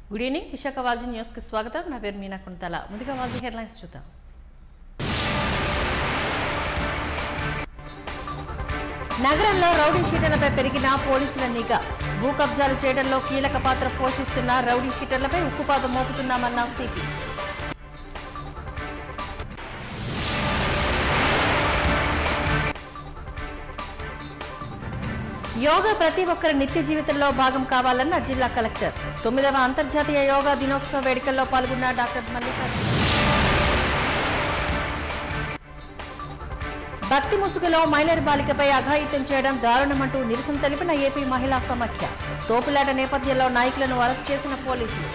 Good evening Visakha వాజీ న్యూస్కి స్వాగతం నా పేరు మీనా కుంతల ముందుగా వాజీ హెడ్లైన్స్ చూద్దాం నగరంలో రౌడీ షీటర్లపై పెరిగిన పోలీసుల నిఘా భూ కబ్జాలు చేయడంలో కీలక పాత్ర పోషిస్తున్న రౌడీ షీటర్లపై ఉక్కుపాదం మోపుతున్నామన్న సిపి యోగా ప్రతి ఒక్కరి నిత్య జీవితంలో భాగం కావాలన్న జిల్లా కలెక్టర్ తొమ్మిదవ అంతర్జాతీయ యోగా దినోత్సవ వేడుకల్లో పాల్గొన్న డాక్టర్ మల్లికార్జున భక్తి ముసుగులో మైనర్ బాలికపై అఘాయిత్యం చేయడం దారుణమంటూ నిరసన తెలిపిన ఏపీ మహిళా సమాఖ్య తోపులాట నేపథ్యంలో నాయకులను అరెస్ట్ చేసిన పోలీసులు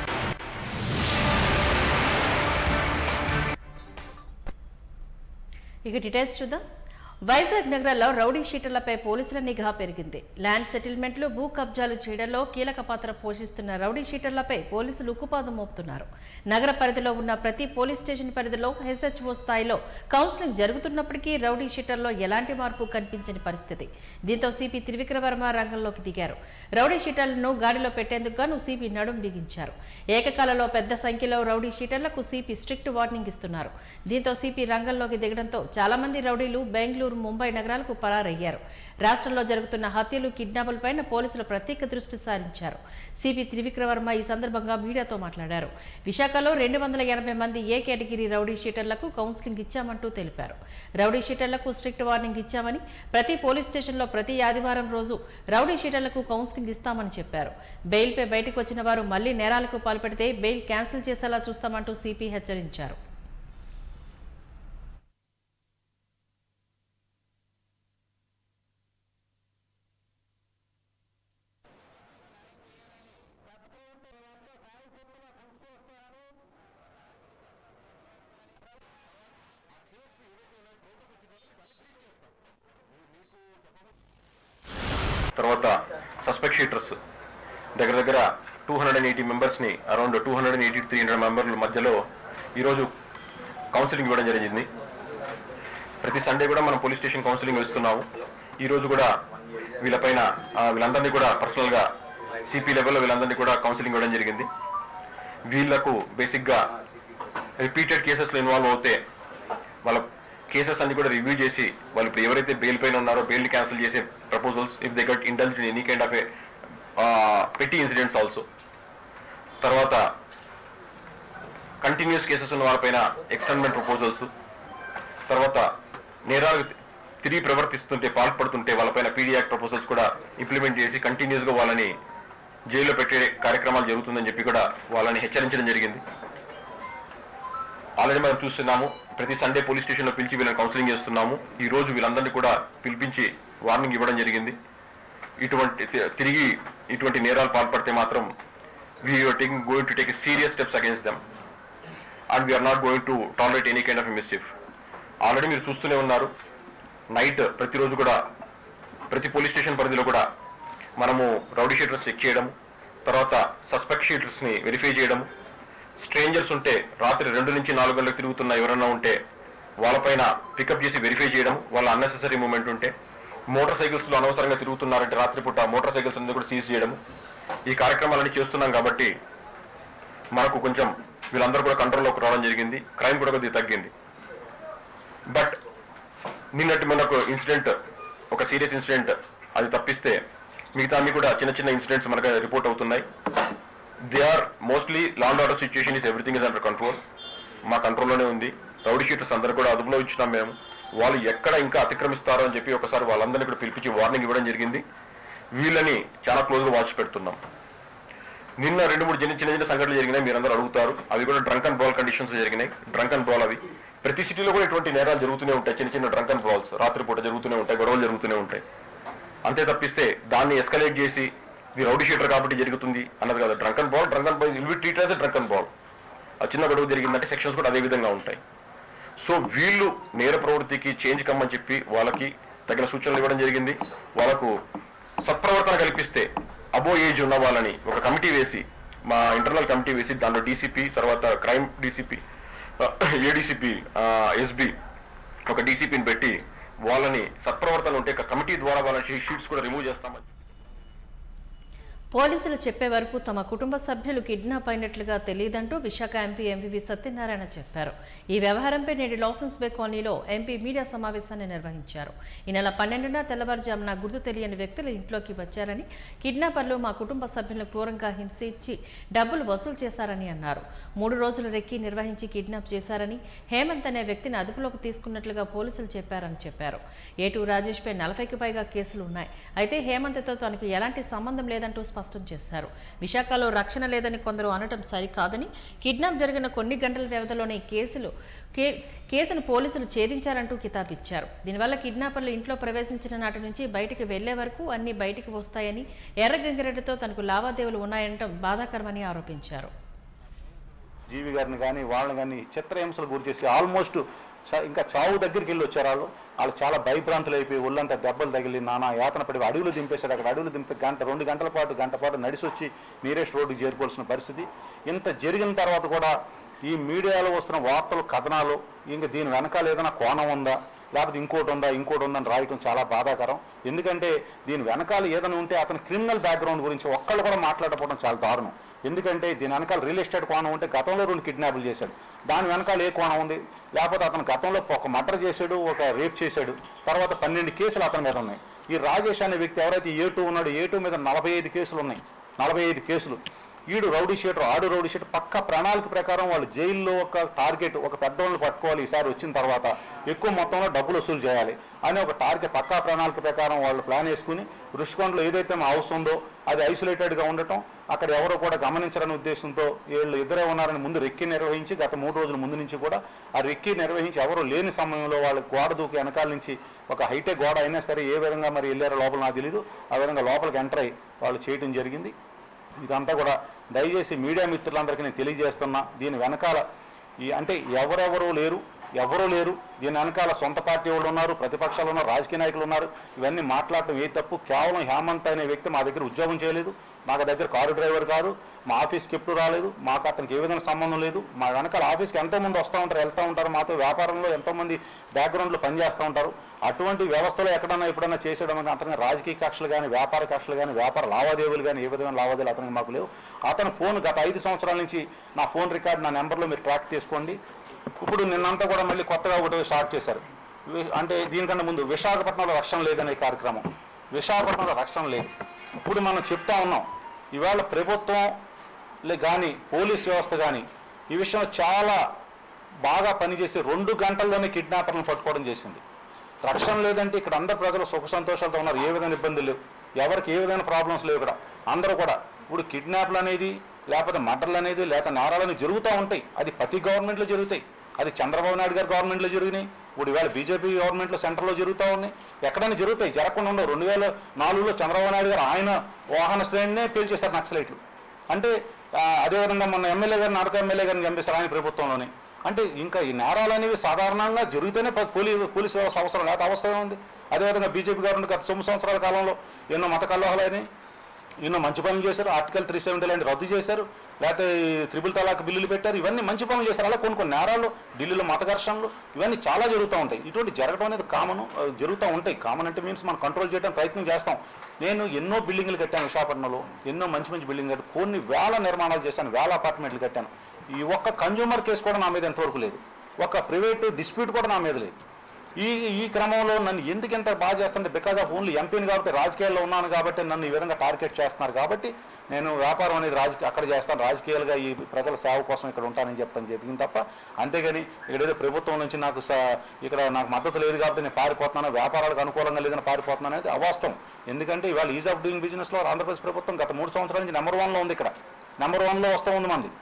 ఇక డీటెయిల్స్ చూద్దాం వైజాగ్ నగరంలో రౌడీ షీటర్లపై పోలీసుల నిఘా పెరిగింది ల్యాండ్ సెటిల్మెంట్లు భూ కబ్జాలు చేయడంలో కీలక పాత్ర పోషిస్తున్న రౌడీ షీటర్లపై పోలీసులు ఉక్కుపాదం మోపుతున్నారు నగర పరిధిలో ఉన్న ప్రతి పోలీస్ స్టేషన్ పరిధిలో హెచ్హెచ్ఓ స్థాయిలో కౌన్సిలింగ్ జరుగుతున్నప్పటికీ రౌడీ షీటర్లో ఎలాంటి మార్పు కనిపించని పరిస్థితి దీంతో సిపి త్రివిక్రవర్మ రంగంలోకి దిగారు రౌడీ షీటర్లను గాడిలో పెట్టేందుకు గాను సిపి నడుం బిగించారు ఏకకాలంలో పెద్ద సంఖ్యలో రౌడీ షీటర్లకు సిపి స్ట్రిక్ట్ వార్నింగ్ ఇస్తున్నారు దీంతో సిపి రంగంలోకి దిగడంతో చాలా మంది రౌడీలు బెంగళూరు ముంబై నగరాలకు పరారయ్యారు రాష్ట్రంలో జరుగుతున్న హత్యలు కిడ్నాపులపైన పోలీసులు ప్రత్యేక దృష్టి సారించారు సిపి త్రివిక్రవర్మ ఈ సందర్భంగా మీడియాతో మాట్లాడారు విశాఖలో రెండు వందల ఎనభై మంది ఏ కేటగిరీ రౌడీ షీటర్లకు కౌన్సిలింగ్ ఇచ్చామంటూ తెలిపారు రౌడీ షీటర్లకు స్ట్రిక్ట్ వార్నింగ్ ఇచ్చామని ప్రతి పోలీస్ స్టేషన్లో ప్రతి ఆదివారం రోజు రౌడీ షీటర్లకు కౌన్సిలింగ్ ఇస్తామని చెప్పారు బెయిల్పై బయటకు వచ్చిన వారు మళ్లీ నేరాలకు పాల్పడితే బెయిల్ క్యాన్సిల్ చేసేలా చూస్తామంటూ సిపి హెచ్చరించారు తర్వాత సస్పెక్ట్ షీటర్స్ దగ్గర దగ్గర టూ హండ్రెడ్ అండ్ ఎయిటీ మెంబర్స్ని around two hundred and eighty three hundred మెంబర్ల మధ్యలో ఈరోజు కౌన్సిలింగ్ ఇవ్వడం జరిగింది ప్రతి సండే కూడా మనం పోలీస్ స్టేషన్ కౌన్సిలింగ్ ఇస్తున్నాము ఈరోజు కూడా వీళ్ళపైన ఆ, వీళ్ళందరినీ కూడా పర్సనల్గా సిపి లెవెల్లో వీళ్ళందరినీ కూడా కౌన్సిలింగ్ ఇవ్వడం జరిగింది వీళ్లకు బేసిక్గా రిపీటెడ్ కేసెస్లో ఇన్వాల్వ్ అవుతే వాళ్ళ కేసెస్ అన్ని కూడా రివ్యూ చేసి వాళ్ళు ఇప్పుడు ఎవరైతే బెయిల్ పైన ఉన్నారో బెయిల్ క్యాన్సిల్ చేసే proposals if they get intelligence in any kind of a petty incidents also తర్వాత కంటిన్యూస్ కేసెస్ ఉన్న వాళ్ళపైన ఎక్స్టెండ్మెంట్ ప్రపోజల్స్ తర్వాత నేరాలు తిరిగి ప్రవర్తిస్తుంటే పాల్పడుతుంటే వాళ్ళపైన పీడీ యాక్ట్ ప్రపోజల్స్ కూడా ఇంప్లిమెంట్ చేసి కంటిన్యూస్గా వాళ్ళని జైల్లో పెట్టే కార్యక్రమాలు జరుగుతుందని చెప్పి కూడా వాళ్ళని హెచ్చరించడం జరిగింది ఆల్రెడీ మనం చూస్తున్నాము ప్రతి సండే పోలీస్ స్టేషన్లో పిలిచి వీళ్ళని కౌన్సిలింగ్ చేస్తున్నాము ఈ రోజు వీళ్ళందరినీ కూడా పిలిపించి వార్నింగ్ ఇవ్వడం జరిగింది ఇటువంటి తి- తిరిగి ఇటువంటి నేరాలు పాల్పడితే మాత్రం we're taking going to take serious steps against them and we're not going to tolerate any kind of mischief already మీరు చూస్తూనే ఉన్నారు నైట్ ప్రతిరోజు కూడా ప్రతి పోలీస్ స్టేషన్ పరిధిలో కూడా మనము రౌడీ షీటర్స్ చెక్ చేయడం తర్వాత సస్పెక్ట్ షీటర్స్ని వెరిఫై చేయడం స్ట్రేంజర్స్ ఉంటే రాత్రి రెండు నుంచి నాలుగు గంటలకు తిరుగుతున్న ఎవరైనా ఉంటే వాళ్ళపైన పికప్ చేసి వెరిఫై చేయడం వాళ్ళ అన్నెసెసరీ మూమెంట్ ఉంటే మోటార్ సైకిల్స్లో అనవసరంగా తిరుగుతున్నారంటే రాత్రిపూట మోటార్ సైకిల్స్ అన్ని కూడా సీజ్ చేయడం ఈ కార్యక్రమాలన్నీ చేస్తున్నాం కాబట్టి మనకు కొంచెం వీళ్ళందరూ కూడా కంట్రోల్లోకి రావడం జరిగింది క్రైమ్ కూడా కొద్దిగా తగ్గింది బట్ నిన్నటి మనకు ఇన్సిడెంట్ ఒక సీరియస్ ఇన్సిడెంట్ అది తప్పిస్తే మిగతా అన్ని కూడా చిన్న చిన్న ఇన్సిడెంట్స్ మనకు రిపోర్ట్ అవుతున్నాయి they are mostly law and order situation is everything is under control మా కంట్రోల్లోనే ఉంది రౌడీ షీటర్స్ అందరూ కూడా అదుపులో ఇచ్చినాం మేము వాళ్ళు ఎక్కడ ఇంకా అతిక్రమిస్తారో అని చెప్పి ఒకసారి వాళ్ళందరినీ కూడా పిలిపించి వార్నింగ్ ఇవ్వడం జరిగింది వీళ్ళని చాలా క్లోజ్గా వాచ్ పెడుతున్నాం నిన్న రెండు మూడు చిన్న చిన్న చిన్న సంఘటనలు జరిగినాయి మీరందరూ అడుగుతారు అవి కూడా డ్రంక్ అండ్ బాల్ కండిషన్స్ జరిగినాయి డ్రంక్ అండ్ బాల్ అవి ప్రతి సిటీలో కూడా ఇటువంటి నేరాలు జరుగుతూనే ఉంటాయి చిన్న చిన్న డ్రంక్ అండ్ బాల్స్ రాత్రిపూట జరుగుతూనే ఉంటాయి గొడవలు జరుగుతూనే ఉంటాయి అంతే తప్పిస్తే దాన్ని ఎస్కలేట్ చేసి ఇది రౌడీ షీటర్ కాబట్టి జరుగుతుంది అన్నది కదా drunk and brawl drunk and brawl will be treat as drunk and brawl ఆ చిన్న గొడవ జరిగిందంటే సెక్షన్స్ కూడా అదే విధంగా ఉంటాయి సో వీళ్ళు నేర ప్రవృత్తికి చేంజ్ కమ్మని చెప్పి వాళ్ళకి తగిన సూచనలు ఇవ్వడం జరిగింది వాళ్ళకు సత్ప్రవర్తన కల్పిస్తే అబో ఏజ్ ఉన్న వాళ్ళని ఒక కమిటీ వేసి మా ఇంటర్నల్ కమిటీ వేసి దాంట్లో డీసీపీ తర్వాత క్రైమ్ డీసీపీ ఏడీసీపీ ఎస్బి ఒక డీసీపీని పెట్టి వాళ్ళని సత్ప్రవర్తన ఉంటే ఒక కమిటీ ద్వారా వాళ్ళ షీట్స్ కూడా రిమూవ్ చేస్తామని పోలీసులు చెప్పే వరకు తమ కుటుంబ సభ్యులు కిడ్నాప్ అయినట్లుగా తెలియదంటూ విశాఖ ఎంపీ ఎంపీవి సత్యనారాయణ చెప్పారు ఈ వ్యవహారంపై నేడు లాసన్స్ బే కాలనీలో ఎంపీ మీడియా సమావేశాన్ని నిర్వహించారు ఈ నెల పన్నెండున తెల్లవారుజామున గుర్తు తెలియని వ్యక్తులు ఇంట్లోకి వచ్చారని కిడ్నాపర్లు మా కుటుంబ సభ్యులను క్రూరంగా హింసించి డబ్బులు వసూలు చేశారని అన్నారు మూడు రోజులు రెక్కి నిర్వహించి కిడ్నాప్ చేశారని హేమంత్ అనే వ్యక్తిని అదుపులోకి తీసుకున్నట్లుగా పోలీసులు చెప్పారని చెప్పారు ఏటూ రాజేష్పై నలభైకి పైగా కేసులు ఉన్నాయి అయితే హేమంత్తో తనకు ఎలాంటి సంబంధం లేదంటూ స్పష్టం చేశారు విశాఖలో రక్షణ లేదని కొందరు అనటం సరికాదని కిడ్నాప్ జరిగిన కొన్ని గంటల వ్యవధిలోనే ఈ కేసులు కే- కేసును పోలీసులు ఛేదించారంటూ కితాబిచ్చారు దీనివల్ల కిడ్నాపర్లు ఇంట్లో ప్రవేశించిన నాటి నుంచి బయటికి వెళ్లే వరకు అన్ని బయటికి వస్తాయని ఎర్రగంగిరెడ్డితో తనకు లావాదేవీలు ఉన్నాయనటం బాధాకరమని ఆరోపించారు జీవి గారిని కానీ వాళ్ళని కానీ చిత్రహింసలు గురి చేసి ఆల్మోస్ట్ చ- ఇంకా చావు దగ్గరికి వెళ్ళి వచ్చారు వాళ్ళు వాళ్ళు చాలా భయభ్రాంతులు అయిపోయి ఒళ్ళంతా దెబ్బలు తగిలి నానా యాతన పడి అడవులు దింపేశాడు అక్కడ అడవులు దింపితే గంట రెండు గంటల పాటు గంట పాటు నడిచి వచ్చి నీరెస్ట్ రోడ్డుకి చేరుకోవాల్సిన పరిస్థితి ఇంత జరిగిన తర్వాత కూడా ఈ మీడియాలో వస్తున్న వార్తలు కథనాలు ఇంకా దీని వెనకాల ఏదైనా కోణం ఉందా లేకపోతే ఇంకోటి ఉందా ఇంకోటి ఉందని రాయటం చాలా బాధాకరం ఎందుకంటే దీని వెనకాల ఏదైనా ఉంటే అతని క్రిమినల్ బ్యాక్గ్రౌండ్ గురించి ఒక్కళ్ళు కూడా మాట్లాడకపోవడం చాలా దారుణం ఎందుకంటే దీని వెనకాల రియల్ ఎస్టేట్ కోణం ఉంటే గతంలో రెండు కిడ్నాపులు చేశాడు దాని వెనకాల ఏ కోణం ఉంది లేకపోతే అతను గతంలో ఒక మర్డర్ చేశాడు ఒక రేప్ చేశాడు తర్వాత పన్నెండు కేసులు అతని మీద ఉన్నాయి ఈ రాజేష్ అనే వ్యక్తి ఎవరైతే ఏ టూ ఉన్నాడో ఏ టూ మీద నలభై ఐదు కేసులు ఉన్నాయి నలభై ఐదు కేసులు ఈడు రౌడీ షీటర్ ఆడు రౌడీ షీటర్ పక్క ప్రణాళిక ప్రకారం వాళ్ళు జైల్లో ఒక టార్గెట్ ఒక పెద్దవాళ్ళని పట్టుకోవాలి ఈసారి వచ్చిన తర్వాత ఎక్కువ మొత్తంలో డబ్బులు వసూలు చేయాలి అని ఒక టార్గెట్ పక్కా ప్రణాళిక ప్రకారం వాళ్ళు ప్లాన్ వేసుకుని రుషికొండలో ఏదైతే మా హౌస్ ఉందో అది ఐసోలేటెడ్గా ఉండటం అక్కడ ఎవరు కూడా గమనించరని ఉద్దేశంతో వీళ్ళు ఇద్దరే ఉన్నారని ముందు రెక్కి నిర్వహించి గత మూడు రోజుల ముందు నుంచి కూడా ఆ రెక్కి నిర్వహించి ఎవరు లేని సమయంలో వాళ్ళు గోడ దూకి వెనకాల నుంచి ఒక హైటెక్ గోడ అయినా సరే ఏ విధంగా మరి వెళ్ళారో లోపల నాకు తెలియదు ఆ విధంగా లోపలికి ఎంటర్ అయ్యి వాళ్ళు చేయడం జరిగింది ఇదంతా కూడా దయచేసి మీడియా మిత్రులందరికీ నేను తెలియజేస్తున్నా దీని వెనకాల ఈ అంటే ఎవరెవరు లేరు ఎవరూ లేరు దీని వెనకాల సొంత పార్టీ వాళ్ళు ఉన్నారు ప్రతిపక్షాలు ఉన్నారు రాజకీయ నాయకులు ఉన్నారు ఇవన్నీ మాట్లాడటం ఏ తప్పు కేవలం హేమంత్ అనే వ్యక్తి మా దగ్గర ఉద్యోగం చేయలేదు మా దగ్గర కారు డ్రైవర్ కాదు మా ఆఫీస్కి ఎప్పుడు రాలేదు మాకు అతనికి ఏ విధంగా సంబంధం లేదు మా వెనకాల ఆఫీస్కి ఎంతోమంది వస్తూ ఉంటారు వెళ్తూ ఉంటారు మాతో వ్యాపారంలో ఎంతోమంది బ్యాక్గ్రౌండ్లో పనిచేస్తూ ఉంటారు అటువంటి వ్యవస్థలో ఎక్కడన్నా ఎప్పుడన్నా చేసేయడం అంటే అతనికి రాజకీయ కక్షలు కానీ వ్యాపార కక్షలు కానీ వ్యాపార లావాదేవీలు కానీ ఏ విధమైన లావాదేవీలు అతనికి మాకు లేవు అతని ఫోన్ గత ఐదు సంవత్సరాల నుంచి నా ఫోన్ రికార్డ్ నా నెంబర్లో మీరు ట్రాక్ తీసుకోండి ఇప్పుడు నిన్నంతా కూడా మళ్ళీ కొత్తగా ఒకటి స్టార్ట్ చేశారు వి- అంటే దీనికన్నా ముందు విశాఖపట్నంలో రక్షణ లేదనే కార్యక్రమం విశాఖపట్నంలో రక్షణ లేదు ఇప్పుడు మనం చెప్తా ఉన్నాం ఇవాళ ప్రభుత్వం లే కానీ పోలీస్ వ్యవస్థ కానీ ఈ విషయంలో చాలా బాగా పనిచేసి రెండు గంటల్లోనే కిడ్నాపర్లను పట్టుకోవడం చేసింది రక్షణ లేదంటే ఇక్కడ అందరు ప్రజలు సుఖ సంతోషాలతో ఉన్నారు ఏ విధమైన ఇబ్బందులు లేవు ఎవరికి ఏ విధమైన ప్రాబ్లమ్స్ లేవు ఇక్కడ అందరూ కూడా ఇప్పుడు కిడ్నాప్లు అనేది లేకపోతే మర్డర్లు అనేది లేక నేరాలు అనేవి జరుగుతూ ఉంటాయి అది ప్రతి గవర్నమెంట్లో జరుగుతాయి అది చంద్రబాబు నాయుడు గారి గవర్నమెంట్లో జరిగినాయి ఇప్పుడు ఇవాళ బీజేపీ గవర్నమెంట్లో సెంటర్లో జరుగుతూ ఉన్నాయి ఎక్కడైనా జరుగుతాయి జరగకుండా ఉండవు రెండు వేల నాలుగులో చంద్రబాబు నాయుడు గారు ఆయన వాహన శ్రేణినే పేల్చేశారు నక్సలైట్లు అంటే ఆ, అదేవిధంగా మొన్న ఎమ్మెల్యే గారిని నడక ఎమ్మెల్యే గారిని చంపేశారు ఆయన ప్రభుత్వంలోనే అంటే ఇంకా ఈ నేరాలు అనేవి సాధారణంగా జరుగుతూనే ప- పోలీసు పోలీసు వ్యవస్థ అవసరం లేకపోతే అవసరం ఉంది అదేవిధంగా బీజేపీ గవర్నమెంట్ గత తొమ్మిది సంవత్సరాల కాలంలో ఎన్నో మత కల్లోహాలని ఎన్నో మంచి పనులు చేశారు ఆర్టికల్ త్రీ సెవెంటీ లాంటి రద్దు చేశారు లేకపోతే ఈ త్రిబుల్ తలాక్ బిల్లులు పెట్టారు ఇవన్నీ మంచి పనులు చేశారు అలా కొన్ని కొన్ని నేరాలు ఢిల్లీలో మత ఘర్షణలు ఇవన్నీ చాలా జరుగుతూ ఉంటాయి ఇటువంటి జరగడం అనేది కామన్ జరుగుతూ ఉంటాయి కామన్ అంటే మీన్స్ మనం కంట్రోల్ చేయడానికి ప్రయత్నం చేస్తాం నేను ఎన్నో బిల్డింగ్లు కట్టాను విశాఖపట్నంలో ఎన్నో మంచి మంచి బిల్డింగ్ కట్టాను కొన్ని వేల నిర్మాణాలు చేశాను వేల అపార్ట్మెంట్లు కట్టాను ఈ ఒక్క కన్జ్యూమర్ కేసు కూడా నా మీద ఎంతవరకు లేదు ఒక ప్రైవేట్ డిస్ప్యూట్ కూడా నా మీద లేదు ఈ ఈ క్రమంలో నన్ను ఎందుకు ఇంత బాగా చేస్తుంటే బికాజ్ ఆఫ్ ఓన్లీ ఎంపీని కాబట్టి రాజకీయాల్లో ఉన్నాను కాబట్టి నన్ను ఈ విధంగా టార్గెట్ చేస్తున్నారు కాబట్టి నేను వ్యాపారం అనేది రాజకీయ అక్కడ చేస్తాను రాజకీయాలుగా ఈ ప్రజల సేవ కోసం ఇక్కడ ఉంటానని చెప్పని చెప్పింది తప్ప అంతేగాని ఇక్కడ ఏదో ప్రభుత్వం నుంచి నాకు స- ఇక్కడ నాకు మద్దతు లేదు కాబట్టి నేను పారిపోతున్నాను వ్యాపారాలకు అనుకూలంగా లేదని పారిపోతున్నాను అనేది అవాస్తవం ఎందుకంటే ఇవాళ ఈజ్ ఆఫ్ డూయింగ్ బిజినెస్లో ఆంధ్రప్రదేశ్ ప్రభుత్వం గత మూడు సంవత్సరాల నుంచి నెంబర్ వన్లో ఉంది ఇక్కడ నెంబర్ వన్లో వస్తూ ఉంది మంది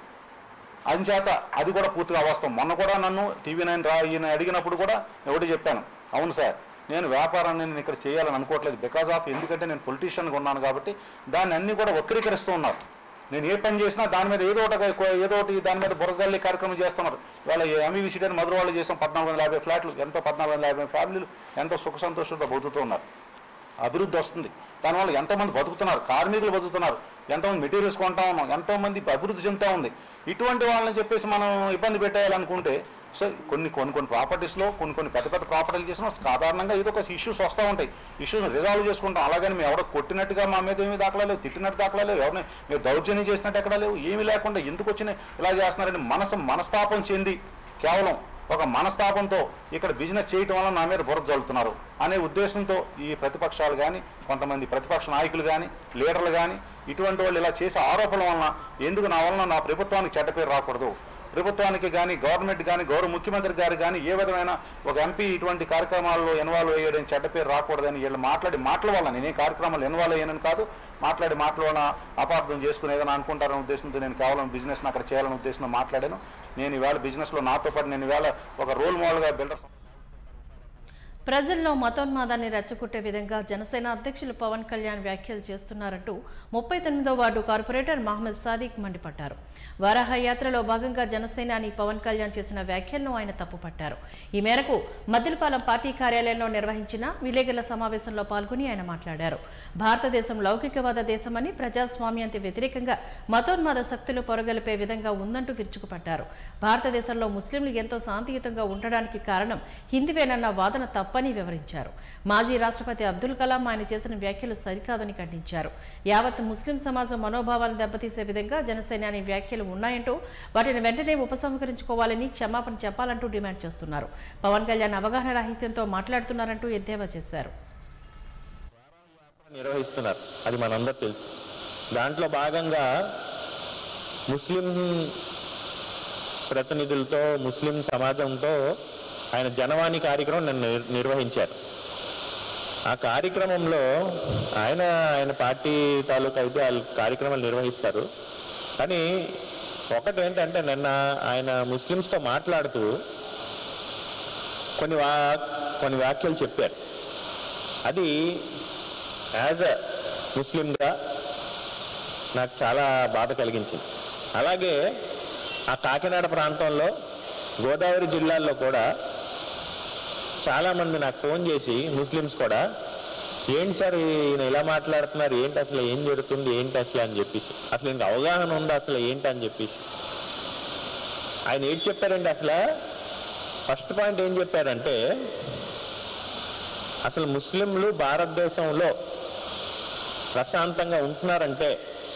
అంచేత అది కూడా పూర్తిగా అవాస్తవం మొన్న కూడా నన్ను టీవీ నైన్ రా ఈయన అడిగినప్పుడు కూడా నేను ఒకటి చెప్పాను అవును సార్ నేను వ్యాపారాన్ని నేను ఇక్కడ చేయాలని అనుకోవట్లేదు బికాజ్ ఆఫ్ ఎందుకంటే నేను పొలిటీషియన్గా ఉన్నాను కాబట్టి దాన్ని అన్ని కూడా వక్రీకరిస్తూ ఉన్నారు నేను ఏ పని చేసినా దాని మీద ఏదో ఒకటి ఏదో ఒకటి దాని మీద బురదల్లి కార్యక్రమం చేస్తున్నారు ఇవాళ ఎంఈవి సిటీ అని మధుర వాళ్ళు చేసాం పద్నాలుగు వందల యాభై ఫ్లాట్లు ఎంతో పద్నాలుగు వందల యాభై ఫ్యామిలీలు ఎంతో సుఖ సంతోషంతో బతుకుతూ ఉన్నారు అభివృద్ధి వస్తుంది దానివల్ల ఎంతోమంది బతుకుతున్నారు కార్మికులు బతుకుతున్నారు ఎంతోమంది మెటీరియల్స్ కొంటా ఉన్నాం ఎంతోమంది అభివృద్ధి చెందుతూ ఉంది ఇటువంటి వాళ్ళని చెప్పేసి మనం ఇబ్బంది పెట్టేయాలనుకుంటే సో కొన్ని కొన్ని కొన్ని ప్రాపర్టీస్లో కొన్ని కొన్ని పెద్ద పెద్ద ప్రాపర్టీలు చేసినా సాధారణంగా ఏదో ఒక ఇష్యూస్ వస్తూ ఉంటాయి ఇష్యూస్ రిజాల్వ్ చేసుకుంటాం అలాగని మేము ఎవడో కొట్టినట్టుగా మా మీద ఏమీ దాఖలా లేవు తిట్టినట్టు దాఖలా లేవు ఎవరిని మేము దౌర్జన్యం చేసినట్టు ఎక్కడా లేవు ఏమీ లేకుండా ఎందుకు వచ్చిన ఇలా చేస్తున్నారని మనసు మనస్తాపం చెంది కేవలం ఒక మనస్తాపంతో ఇక్కడ బిజినెస్ చేయటం వల్ల నా మీద బురద జల్లుతున్నారు అనే ఉద్దేశంతో ఈ ప్రతిపక్షాలు కానీ కొంతమంది ప్రతిపక్ష నాయకులు కానీ లీడర్లు కానీ ఇటువంటి వాళ్ళు ఇలా చేసే ఆరోపణల వలన ఎందుకు నా వలన నా ప్రభుత్వానికి చెడ్డ పేరు రాకూడదు ప్రభుత్వానికి కానీ గవర్నమెంట్ కానీ గౌరవ ముఖ్యమంత్రి గారు కానీ ఏ విధమైన ఒక ఎంపీ ఇటువంటి కార్యక్రమాల్లో ఇన్వాల్వ్ అయ్యాడని చెడ్డ పేరు రాకూడదని వీళ్ళు మాట్లాడి మాటల వల్ల నేనే కార్యక్రమాలు ఇన్వాల్వ్ అయ్యానని కాదు మాట్లాడి మాటల వలన అపార్థం చేసుకుని ఏదైనా అనుకుంటారనే ఉద్దేశంతో నేను కేవలం బిజినెస్ అక్కడ చేయాలనే ఉద్దేశంతో మాట్లాడాను నేను ఈవేళ బిజినెస్లో నాతో పాటు నేను ఈవేళ ఒక రోల్ మోడల్గా బిల్డర్ ప్రజల్లో మతోన్మాదాన్ని రెచ్చగొట్టే విధంగా జనసేన అధ్యక్షులు పవన్ కళ్యాణ్ వ్యాఖ్యలు చేస్తున్నారంటూ ముప్పై తొమ్మిదో వార్డు కార్పొరేటర్ మహమ్మద్ సాదిక్ మండిపడ్డారు వరాహ యాత్రలో భాగంగా జనసేనాని పవన్ కళ్యాణ్ చేసిన వ్యాఖ్యలను ఆయన తప్పుపట్టారు ఈ మేరకు మద్దిలపాలెం పార్టీ కార్యాలయంలో నిర్వహించిన విలేకరుల సమావేశంలో పాల్గొని ఆయన మాట్లాడారు భారతదేశం లౌకికవాద దేశమని ప్రజాస్వామ్యానికి వ్యతిరేకంగా మతోన్మాద శక్తులు పొరగలిపే విధంగా ఉందంటూ విరుచుకుపడ్డారు భారతదేశంలో ముస్లింలు ఎంతో శాంతియుతంగా ఉండడానికి కారణం హిందీవేనన్న వాదన తప్పని వివరించారు మాజీ రాష్ట్రపతి అబ్దుల్ కలాం ఆయన చేసిన వ్యాఖ్యలు సరికాదని ఖండించారు యావత్ ముస్లిం సమాజం మనోభావాలను దెబ్బతీసే విధంగా జనసేనాని వ్యాఖ్యలు ఉన్నాయంటూ వాటిని వెంటనే ఉపసంహరించుకోవాలని క్షమాపణ చెప్పాలంటూ డిమాండ్ చేస్తున్నారు పవన్ కళ్యాణ్ అవగాహన రాహిత్యంతో మాట్లాడుతున్నారంటూ ఎద్దేవా చేశారు నిర్వహిస్తున్నారు అది మనందరూ తెలుసు దాంట్లో భాగంగా ముస్లిం ప్రతినిధులతో ముస్లిం సమాజంతో ఆయన జనవాణి కార్యక్రమం నన్ను నిర్- నిర్వహించారు ఆ కార్యక్రమంలో ఆయన ఆయన పార్టీ తాలూకా అయితే వాళ్ళు కార్యక్రమాలు నిర్వహిస్తారు కానీ ఒకటి ఏంటంటే నిన్న ఆయన ముస్లిమ్స్తో మాట్లాడుతూ కొన్ని వా కొన్ని వ్యాఖ్యలు చెప్పారు అది యాజ్ అ ముస్లింగా నాకు చాలా బాధ కలిగించింది అలాగే ఆ కాకినాడ ప్రాంతంలో గోదావరి జిల్లాల్లో కూడా చాలామంది నాకు ఫోన్ చేసి ముస్లిమ్స్ కూడా ఏంటి సార్ ఈయన ఇలా మాట్లాడుతున్నారు ఏంటి అసలు ఏం జరుగుతుంది ఏంటి అసలు అని చెప్పేసి అసలు ఇంక అవగాహన ఉందా అసలు ఏంటి అని చెప్పేసి ఆయన ఏం చెప్పారండి అసలు ఫస్ట్ పాయింట్ ఏం చెప్పారంటే అసలు ముస్లింలు భారతదేశంలో ప్రశాంతంగా ఉంటున్నారంటే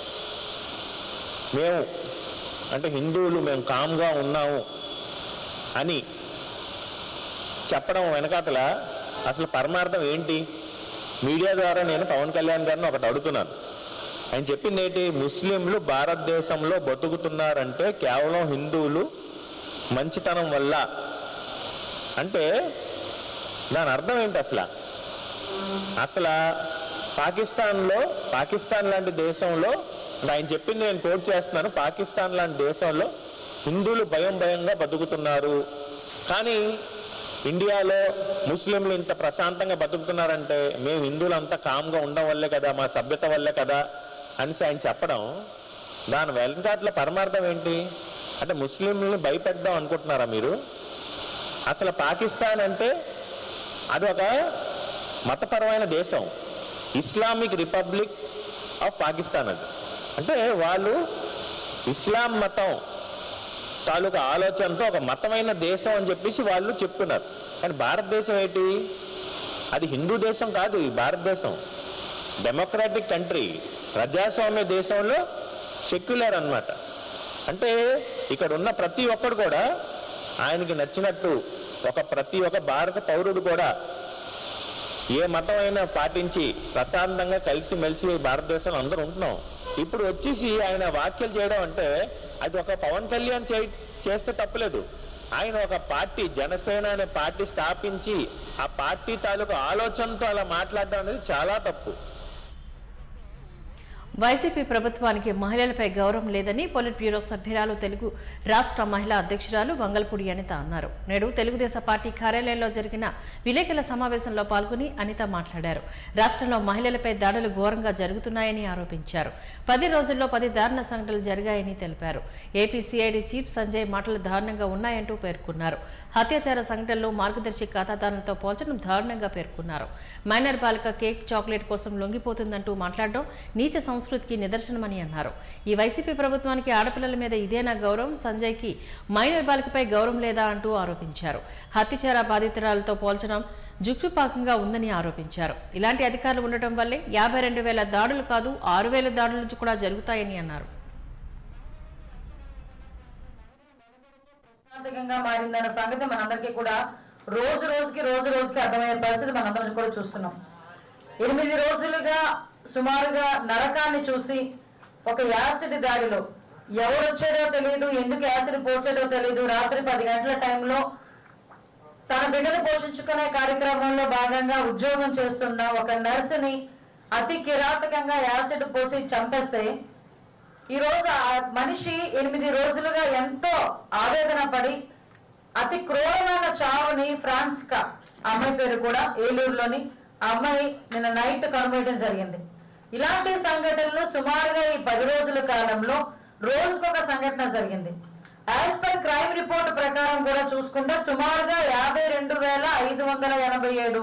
మేము అంటే హిందువులు మేము కామ్గా ఉన్నాము అని చెప్పడం వెనకాతల అసలు పరమార్థం ఏంటి మీడియా ద్వారా నేను పవన్ కళ్యాణ్ గారిని ఒకటి అడుగుతున్నాను ఆయన చెప్పింది ఏంటి ముస్లింలు భారతదేశంలో బతుకుతున్నారంటే కేవలం హిందువులు మంచితనం వల్ల అంటే దాని అర్థం ఏంటి అసలు అసలు పాకిస్తాన్లో పాకిస్తాన్ లాంటి దేశంలో అంటే ఆయన చెప్పింది నేను కోట్ చేస్తున్నాను పాకిస్తాన్ లాంటి దేశంలో హిందువులు భయం భయంగా బతుకుతున్నారు కానీ ఇండియాలో ముస్లింలు ఇంత ప్రశాంతంగా బతుకుతున్నారంటే మేము హిందువులు అంతా కామ్గా ఉండడం వల్లే కదా మా సభ్యత వల్లే కదా అనేసి ఆయన చెప్పడం దాని వెనకాట్ల పరమార్థం ఏంటి అంటే ముస్లింలని భయపెడదాం అనుకుంటున్నారా మీరు అసలు పాకిస్తాన్ అంటే అది ఒక మతపరమైన దేశం ఇస్లామిక్ రిపబ్లిక్ ఆఫ్ పాకిస్తాన్ అది అంటే వాళ్ళు ఇస్లాం మతం తాలూకా ఆలోచనతో ఒక మతమైన దేశం అని చెప్పేసి వాళ్ళు చెప్తున్నారు కానీ భారతదేశం ఏంటి అది హిందూ దేశం కాదు ఈ భారతదేశం డెమోక్రాటిక్ కంట్రీ ప్రజాస్వామ్య దేశంలో సెక్యులర్ అన్నమాట అంటే ఇక్కడ ఉన్న ప్రతి ఒక్కడు కూడా ఆయనకి నచ్చినట్టు ఒక ప్రతి ఒక్క భారత పౌరుడు కూడా ఏ మతం అయినా పాటించి ప్రశాంతంగా కలిసి మెలిసి భారతదేశంలో అందరూ ఉంటున్నాం ఇప్పుడు వచ్చేసి ఆయన వ్యాఖ్యలు చేయడం అంటే అది ఒక పవన్ కళ్యాణ్ చే చేస్తే తప్పలేదు ఆయన ఒక పార్టీ జనసేన అనే పార్టీ స్థాపించి ఆ పార్టీ తాలూకు ఆలోచనతో అలా మాట్లాడడం అనేది చాలా తప్పు వైసీపీ ప్రభుత్వానికి మహిళలపై గౌరవం లేదని పొలిట్ బ్యూరో సభ్యురాలు తెలుగు రాష్ట్ర మహిళా అధ్యక్షురాలు వంగల్పూడి అనిత అన్నారు నేడు తెలుగుదేశం పార్టీ కార్యాలయంలో జరిగిన విలేకరుల సమావేశంలో పాల్గొని అనిత మాట్లాడారు రాష్ట్రంలో మహిళలపై దాడులు ఘోరంగా జరుగుతున్నాయని ఆరోపించారు పది రోజుల్లో పది దారుణ సంఘటనలు జరిగాయని తెలిపారు ఏపీ సిఐడి చీఫ్ సంజయ్ మాటలు దారుణంగా ఉన్నాయంటూ పేర్కొన్నారు హత్యాచార సంఘటనలు మార్గదర్శి ఖాతాదారులతో పోల్చడం దారుణంగా పేర్కొన్నారు మైనర్ బాలిక కేక్ చాక్లెట్ కోసం లొంగిపోతుందంటూ మాట్లాడడం నీచ సంస్కృతి సంస్కృతికి నిదర్శనమని అన్నారు ఈ వైసీపీ ప్రభుత్వానికి ఆడపిల్లల మీద ఇదేనా గౌరవం సంజయ్కి మైనర్ బాలికపై గౌరవం లేదా అంటూ ఆరోపించారు హత్యచార బాధితురాలతో పోల్చడం జుక్తుపాకంగా ఉందని ఆరోపించారు ఇలాంటి అధికారులు ఉండటం వల్లే యాభై రెండు వేల దాడులు కాదు ఆరు వేల దాడుల నుంచి కూడా జరుగుతాయని అన్నారు ప్రశ్నార్థకంగా మారిందన్న సంగతి మనందరికీ కూడా రోజు రోజుకి రోజు రోజుకి అర్థమయ్యే పరిస్థితి మనందరం కూడా చూస్తున్నాం ఎనిమిది రోజులుగా సుమారుగా నరకాన్ని చూసి ఒక యాసిడ్ దాడిలో ఎవరు వచ్చాడో తెలియదు ఎందుకు యాసిడ్ పోసాడో తెలియదు రాత్రి పది గంటల టైంలో తన బిడ్డను పోషించుకునే కార్యక్రమంలో భాగంగా ఉద్యోగం చేస్తున్న ఒక నర్సుని అతి కిరాతకంగా యాసిడ్ పోసి చంపేస్తే ఈ రోజు ఆ మనిషి ఎనిమిది రోజులుగా ఎంతో ఆవేదన పడి అతి క్రూరమైన చావుని ఫ్రాన్స్కా ఆ అమ్మాయి పేరు కూడా ఏలూరులోని ఆ అమ్మాయి నిన్న నైట్ కనుమేయడం జరిగింది ఇలాంటి సంఘటనలు సుమారుగా ఈ పది రోజుల కాలంలో రోజుకొక సంఘటన జరిగింది యాజ్ పర్ క్రైమ్ రిపోర్ట్ ప్రకారం కూడా చూసుకుంటే సుమారుగా యాభై రెండు వేల ఐదు వందల ఎనభై ఏడు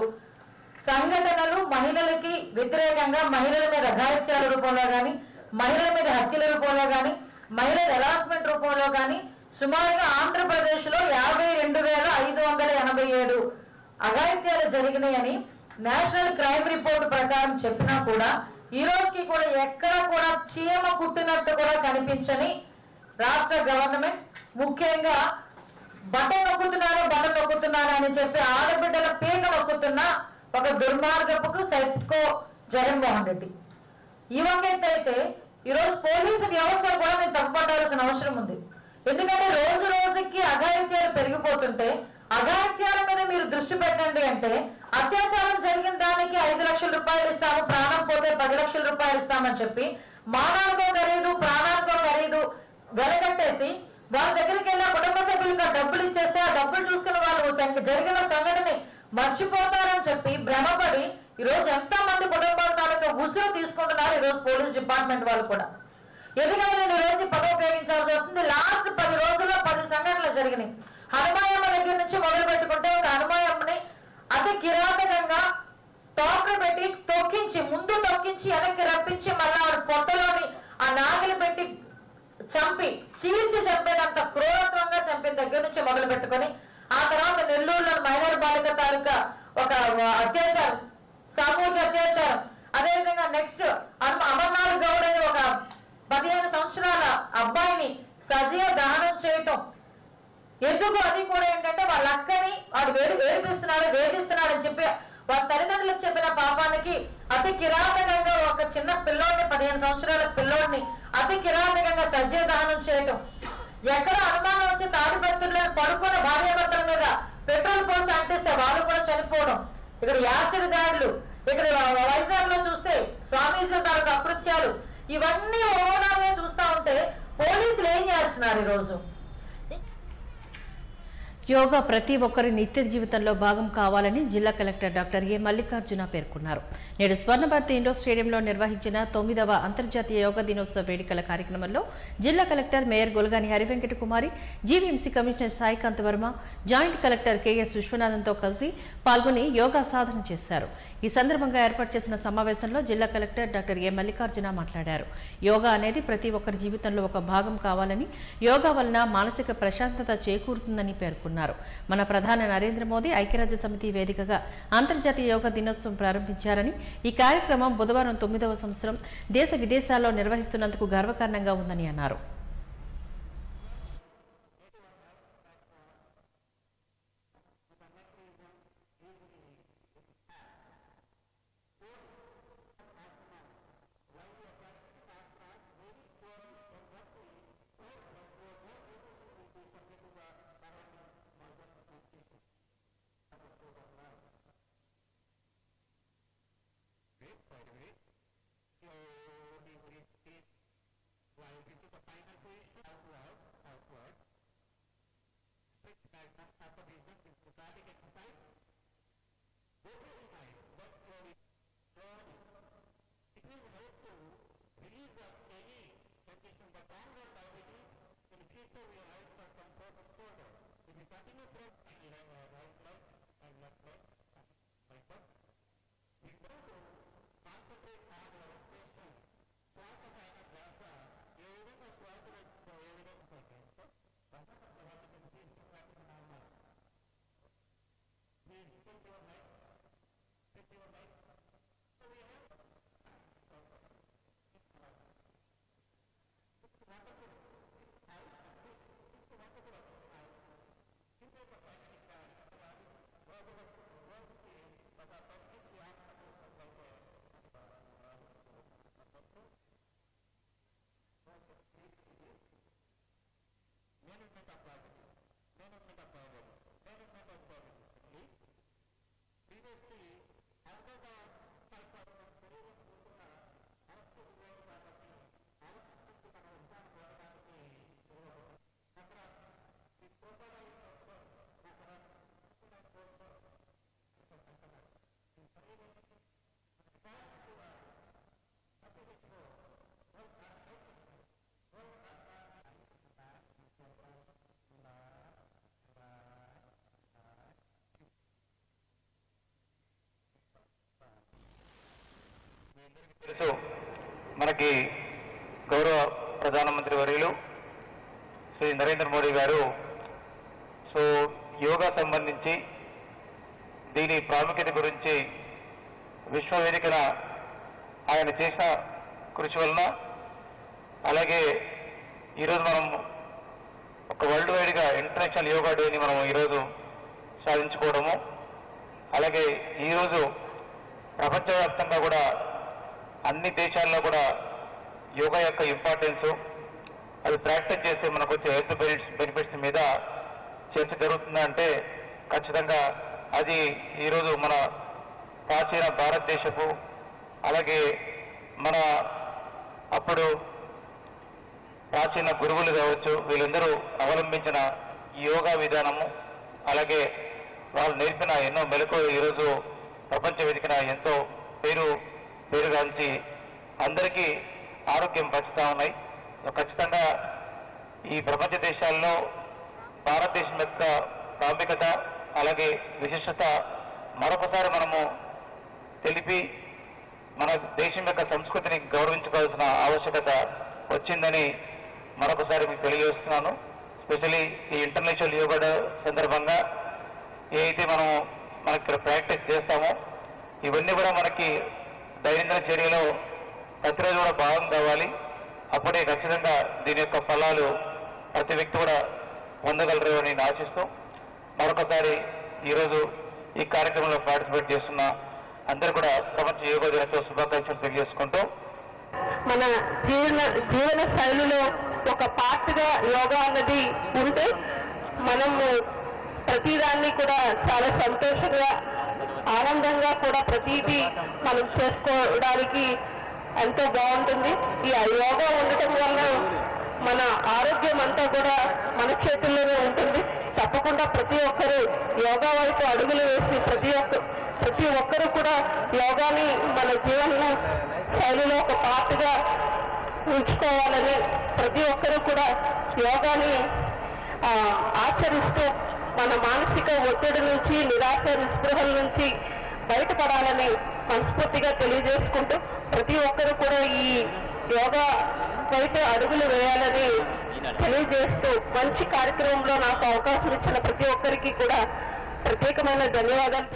సంఘటనలు మహిళలకి వ్యతిరేకంగా మహిళల మీద అఘాయిత్యాల రూపంలో గాని మహిళల మీద హత్యల రూపంలో గాని మహిళల హెరాస్మెంట్ రూపంలో గాని సుమారుగా ఆంధ్రప్రదేశ్ లో యాభై రెండు వేల ఐదు వందల ఎనభై ఏడు అఘాయిత్యాలు జరిగినాయని నేషనల్ క్రైమ్ రిపోర్ట్ ప్రకారం చెప్పినా కూడా ఈ రోజుకి కూడా ఎక్కడ కూడా చీమ కుట్టినట్టు కూడా కనిపించని రాష్ట్ర గవర్నమెంట్ ముఖ్యంగా బటన్ నొక్కుతున్నారు బటన్ నొక్కుతున్నారు అని చెప్పి ఆడబిడ్డల పీక నొక్కుతున్న ఒక దుర్మార్గపుకు సైకో జగన్మోహన్ రెడ్డి ఈ వంగెత్తి అయితే ఈరోజు పోలీసు వ్యవస్థను కూడా మేము తప్పుపట్టాల్సిన అవసరం ఉంది ఎందుకంటే రోజు రోజుకి అఘాయిత్యాలు పెరిగిపోతుంటే అఘాయిత్యాల మీద మీరు దృష్టి పెట్టండి అంటే అత్యాచారం జరిగిన దానికి ఐదు లక్షల రూపాయలు ఇస్తాము ప్రాణం పోతే పది లక్షల రూపాయలు ఇస్తామని చెప్పి మానానికో ఖరీదు ప్రాణానికో ఖరీదు వెలగట్టేసి వాళ్ళ దగ్గరికి వెళ్ళి ఆ కుటుంబ సభ్యులకు ఆ డబ్బులు ఇచ్చేస్తే ఆ డబ్బులు చూసుకున్న వాళ్ళు సంగ- జరిగిన సంఘటనని మర్చిపోతారని చెప్పి భ్రమపడి ఈ రోజు ఎంతో మంది కుటుంబాల తాలూకా ఉసురు తీసుకుంటున్నారు ఈ రోజు పోలీస్ డిపార్ట్మెంట్ వాళ్ళు కూడా ఎందుకంటే నేను ఈ రోజు ఈ పదవి ఉపయోగించాల్సి వస్తుంది లాస్ట్ పది రోజుల్లో పది సంఘటనలు జరిగినాయి హనుమాయమ్మ దగ్గర నుంచి మొదలు పెట్టుకుంటే ఒక హనుమాయమ్మని అతి కిరాతకంగా టాక్టర్ పెట్టి తొక్కించి ముందు తొక్కించి వెనక్కి రప్పించి మళ్ళీ ఆవిడ పొట్టలోని ఆ నాగిలి పెట్టి చంపి చీల్చి చంపేటంత క్రూరత్వంగా చంపిన దగ్గర నుంచి మొదలు పెట్టుకొని ఆ తర్వాత నెల్లూరులో మైనర్ బాలిక తాలూకా ఒక అత్యాచారం సామూహిక అత్యాచారం అదేవిధంగా నెక్స్ట్ అమర్నాథ్ గౌడ్ అనే ఒక పదిహేను సంవత్సరాల అబ్బాయిని సజీవ దహనం చేయటం ఎందుకు అది కూడా ఏంటంటే వాళ్ళ అక్కని వాడు వేరు వేడిపిస్తున్నాడు వేధిస్తున్నాడు అని చెప్పి వాళ్ళ తల్లిదండ్రులకు చెప్పిన పాపానికి అతి కిరాతకంగా ఒక చిన్న పిల్లోడిని పదిహేను సంవత్సరాల పిల్లోడిని అతి కిరాతకంగా సజీవ దహనం చేయటం ఎక్కడ అనుమానం వచ్చి తాడిపత్రులను పడుకున్న భార్యాభర్తల మీద పెట్రోల్ పోసి అంటిస్తే వాళ్ళు కూడా చనిపోవడం ఇక్కడ యాసిడ్ దాడులు ఇక్కడ వైజాగ్ లో చూస్తే స్వామీజీ తాలూకు అకృత్యాలు ఇవన్నీ ఓవరాల్ గా చూస్తా ఉంటే పోలీసులు ఏం చేస్తున్నారు ఈ రోజు యోగా ప్రతి ఒక్కరి నిత్య జీవితంలో భాగం కావాలని జిల్లా కలెక్టర్ డాక్టర్ ఏ మల్లికార్జున పేర్కొన్నారు నేడు స్వర్ణభారతి ఇండోర్ స్టేడియంలో నిర్వహించిన తొమ్మిదవ అంతర్జాతీయ యోగా దినోత్సవ వేడుకల కార్యక్రమంలో జిల్లా collector mayor Golagani Harivenkata Kumari GVMC commissioner Saikanth Varma joint collector KS విశ్వనాథన్తో కలిసి పాల్గొని యోగా సాధన చేశారు ఈ సందర్భంగా ఏర్పాటు చేసిన సమావేశంలో జిల్లా కలెక్టర్ డాక్టర్ ఏ మల్లికార్జున మాట్లాడారు యోగా అనేది ప్రతి ఒక్కరి జీవితంలో ఒక భాగం కావాలని యోగా వలన మానసిక ప్రశాంతత చేకూరుతుందని పేర్కొన్నారు మన ప్రధాని నరేంద్ర మోదీ ఐక్యరాజ్య సమితి వేదికగా అంతర్జాతీయ యోగా దినోత్సవం ప్రారంభించారని ఈ కార్యక్రమం బుధవారం తొమ్మిదవ సంవత్సరం దేశ విదేశాల్లో నిర్వహిస్తున్నందుకు గర్వకారణంగా ఉందని అన్నారు తెలుసు మనకి గౌరవ ప్రధానమంత్రి వర్యులు శ్రీ నరేంద్ర మోడీ గారు సో యోగా సంబంధించి దీని ప్రాముఖ్యత గురించి విశ్వవేదికన ఆయన చేసిన కృషి వలన అలాగే ఈరోజు మనం ఒక వరల్డ్ వైడ్గా ఇంటర్నేషనల్ యోగా డేని మనం ఈరోజు సాధించుకోవడము అలాగే ఈరోజు ప్రపంచవ్యాప్తంగా కూడా అన్ని దేశాల్లో కూడా యోగా యొక్క ఇంపార్టెన్స్ అది ప్రాక్టీస్ చేస్తే మనకు వచ్చే హెల్త్ బెనిఫిట్స్ బెనిఫిట్స్ మీద చర్చ జరుగుతుందంటే ఖచ్చితంగా అది ఈరోజు మన ప్రాచీన భారతదేశపు అలాగే మన అప్పుడు ప్రాచీన గురువులు కావచ్చు వీళ్ళందరూ అవలంబించిన ఈ యోగా విధానము అలాగే వాళ్ళు నేర్పిన ఎన్నో మెలకువలు ఈరోజు ప్రపంచ వేదికన ఎంతో పేరు పేరుగాంచి అందరికీ ఆరోగ్యం పంచుతా ఉన్నాయి సో ఖచ్చితంగా ఈ ప్రపంచ దేశాల్లో భారతదేశం యొక్క ప్రాముఖ్యత అలాగే విశిష్టత మరొకసారి మనము తెలిపి మన దేశం యొక్క సంస్కృతిని గౌరవించుకోవాల్సిన ఆవశ్యకత వచ్చిందని మరొకసారి మీకు తెలియజేస్తున్నాను స్పెషలీ ఈ ఇంటర్నేషనల్ యోగా డే సందర్భంగా ఏ అయితే మనము మనకి ఇక్కడ ప్రాక్టీస్ చేస్తామో ఇవన్నీ కూడా మనకి దైనందిన చర్యలో ప్రతిరోజు కూడా భాగం కావాలి అప్పుడే ఖచ్చితంగా దీని యొక్క ఫలాలు ప్రతి వ్యక్తి కూడా పొందగలరు అని నేను ఆశిస్తూ మరొకసారి ఈరోజు ఈ కార్యక్రమంలో పార్టిసిపేట్ చేస్తున్న అందరూ కూడా ప్రపంచ యోగా దినోత్సవ శుభాకాంక్షలు తెలియజేసుకుంటూ మన జీవన జీవన శైలిలో ఒక పార్ట్గా యోగా అన్నది ఉంటే మనము ప్రతిదాన్ని కూడా చాలా సంతోషంగా ఆనందంగా కూడా ప్రతిదీ మనం చేసుకోవడానికి ఎంతో బాగుంటుంది ఈ యోగా ఉండటం వల్ల మన ఆరోగ్యం అంతా కూడా మన చేతుల్లోనే ఉంటుంది తప్పకుండా ప్రతి ఒక్కరూ యోగా వైపు అడుగులు వేసి ప్రతి ఒక్క ప్రతి ఒక్కరూ కూడా యోగాని మన జీవన శైలిలో ఒక పార్ట్గా ఉంచుకోవాలని ప్రతి ఒక్కరూ కూడా యోగాని ఆ, ఆచరిస్తూ మన మానసిక ఒత్తిడి నుంచి నిరాశ నిస్పృహల నుంచి బయటపడాలని మనస్ఫూర్తిగా తెలియజేసుకుంటూ ప్రతి ఒక్కరూ కూడా ఈ యోగా బయట అడుగులు వేయాలని తెలియజేస్తూ మంచి కార్యక్రమంలో నాకు అవకాశం ఇచ్చిన ప్రతి ఒక్కరికి కూడా ప్రత్యేకమైన ధన్యవాదాలు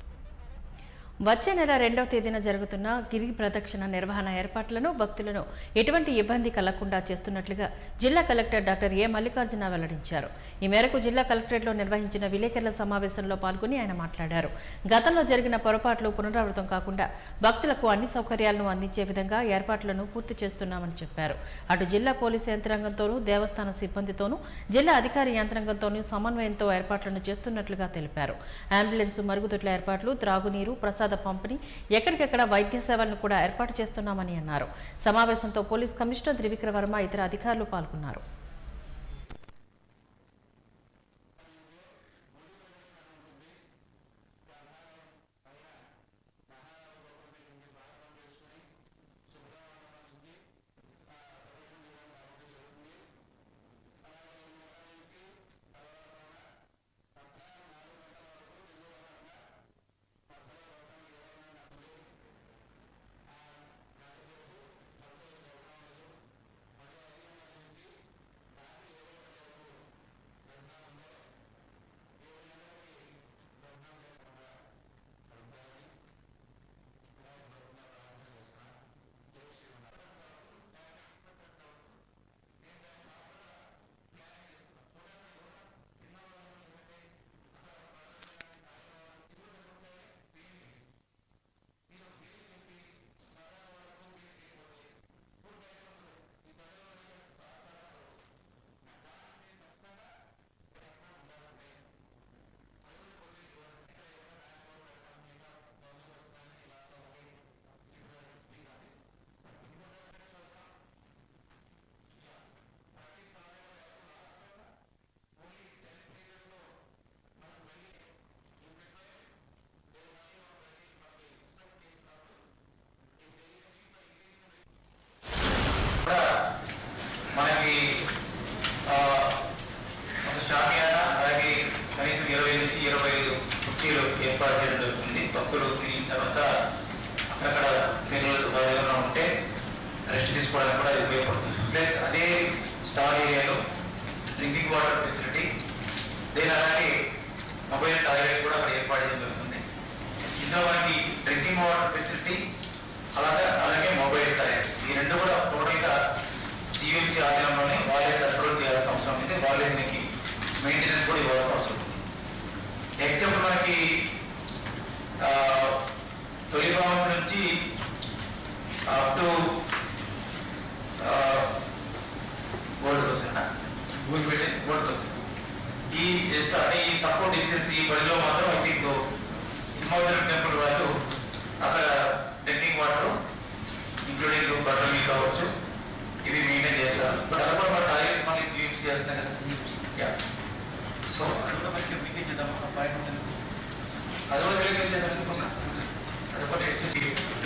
వచ్చే నెల రెండవ తేదీన జరుగుతున్న గిరి ప్రదక్షిణ నిర్వహణ ఏర్పాట్లను భక్తులను ఎటువంటి ఇబ్బంది కలగకుండా చేస్తున్నట్లుగా జిల్లా కలెక్టర్ డాక్టర్ ఏ మల్లికార్జున వెల్లడించారు ఈ మేరకు జిల్లా కలెక్టరేట్లో నిర్వహించిన విలేకరుల సమావేశంలో పాల్గొని ఆయన మాట్లాడారు గతంలో జరిగిన పొరపాట్లు పునరావృతం కాకుండా భక్తులకు అన్ని సౌకర్యాలను అందించే విధంగా ఏర్పాట్లను పూర్తి చేస్తున్నామని చెప్పారు అటు జిల్లా పోలీసు యంత్రాంగంతోనూ దేవస్థాన సిబ్బందితోనూ జిల్లా అధికారి యంత్రాంగంతోనూ సమన్వయంతో ఏర్పాట్లను చేస్తున్నట్లుగా తెలిపారు అంబులెన్స్ మరుగుదొడ్ల ఏర్పాట్లు త్రాగునీరు ప్రసాద పంపిణీ ఎక్కడికెక్కడ వైద్య సేవలను కూడా ఏర్పాటు చేస్తున్నామని అన్నారు సమావేశంతో పోలీస్ కమిషనర్ త్రివిక్ర వర్మ ఇతర అధికారులు పాల్గొన్నారు కూడా మనకి ఆ, ఒక షామియానా అలాగే కనీసం ఇరవై నుంచి ఇరవై ఐదు కుర్చీలు ఏర్పాటు చేయడం జరుగుతుంది భక్తులు తిరిగిన తర్వాత అక్కడ అక్కడ పిల్లలు ఏదైనా ఉంటే రెస్ట్ తీసుకోవడానికి కూడా ఇది ఉపయోగపడుతుంది ప్లస్ అదే స్టాల్ ఏరియాలో డ్రింకింగ్ వాటర్ ఫెసిలిటీ దేని అలాగే మొబైల్ టాయిలెట్ కూడా అక్కడ ఏర్పాటు చేయడం జరుగుతుంది ఇందులో మనకి డ్రింకింగ్ వాటర్ ఫెసిలిటీ అలాగే అలాగే మొబైల్ టాయిలెట్స్ ఈ రెండు కూడా టోటల్గా సియూఎంసీ ఆధీనంలోనే వాళ్ళే కంట్రోల్ చేయాల్సిన అవసరం ఉంది వాళ్ళే దీనికి మెయింటెనెన్స్ కూడా ఇవ్వాల్సిన అవసరం ఉంది ఎగ్జాంపుల్ మనకి ఆ, తొలి భావం నుంచి అప్ టు గోల్డ్ కోసం గోల్డ్ పెట్టి గోల్డ్ కోసం ఈ జస్ట్ అంటే ఈ తక్కువ డిస్టెన్స్ ఈ బడిలో మాత్రం ఐ థింక్ సింహాచలం టెంపుల్ వాళ్ళు అక్కడ drinking water including buttermilk కావచ్చు ఇవి మెయింటైన్ చేస్తారు బట్ అది కూడా మన టాయిలెట్ మళ్ళీ యూజ్ చేస్తున్నాయి కదా యా సో అది కూడా మనకి మీకు చేద్దాం ఆ పాయింట్ ఉంది. అది కూడా క్లియర్ చేద్దాం అది కూడా ఎక్స్చేంజ్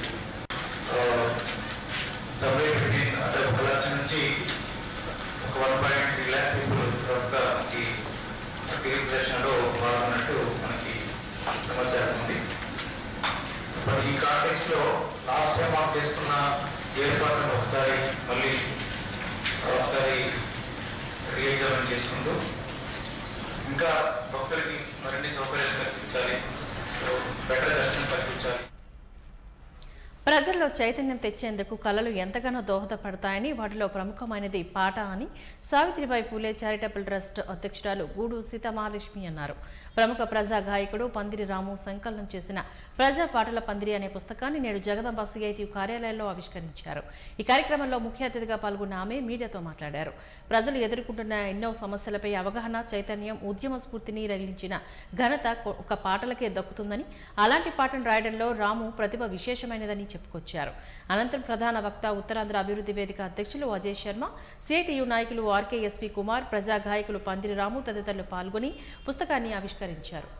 సర్వే ఫిఫ్టీన్ అంటే ఒక లక్ష నుంచి ఒక one point three lakh people యొక్క ఈ ప్రదర్శనలో పాల్గొన్నట్టు మనకి సమాచారం ఉంది బట్ ఈ కాంటెక్స్ట్ లో లాస్ట్ టైం మనం చేసుకున్న ఏర్పాట్లను ఒకసారి మళ్ళీ ఒకసారి రీఎగ్జామిన్ చేసుకుంటూ ఇంకా భక్తులకి మరిన్ని సౌకర్యాలు కల్పించాలి సో బెటర్ దర్శనం కల్పించాలి ప్రజల్లో చైతన్యం తెచ్చేందుకు కళలు ఎంతగానో దోహదపడతాయని వాటిలో ప్రముఖమైనది పాట అని సావిత్రిబాయి పూలే చారిటబుల్ ట్రస్ట్ అధ్యక్షురాలు గూడు సీతమహాలక్ష్మి అన్నారు ప్రముఖ ప్రజా గాయకుడు పందిరి రాము సంకలనం చేసిన ప్రజా పాటల పందిరి అనే పుస్తకాన్ని నేడు జగదంబ సిఐటి కార్యాలయంలో ఆవిష్కరించారు ఈ కార్యక్రమంలో ముఖ్య అతిథిగా పాల్గొన్న ఆమె మీడియాతో మాట్లాడారు ప్రజలు ఎదుర్కొంటున్న ఎన్నో సమస్యలపై అవగాహన చైతన్యం ఉద్యమ స్ఫూర్తిని రగిలించిన ఘనత కొ- ఒక పాటలకే దక్కుతుందని అలాంటి పాటను రాయడంలో రాము ప్రతిభ విశేషమైనదని చెప్పుకొచ్చారు అనంతరం ప్రధాన వక్త ఉత్తరాంధ్ర అభివృద్ధి వేదిక అధ్యక్షులు అజయ్ శర్మ సిఐటియు నాయకులు ఆర్కేఎస్పీ కుమార్ ప్రజా గాయకులు పందిరి రాము తదితరులు పాల్గొని పుస్తకాన్ని ఆవిష్కరించారు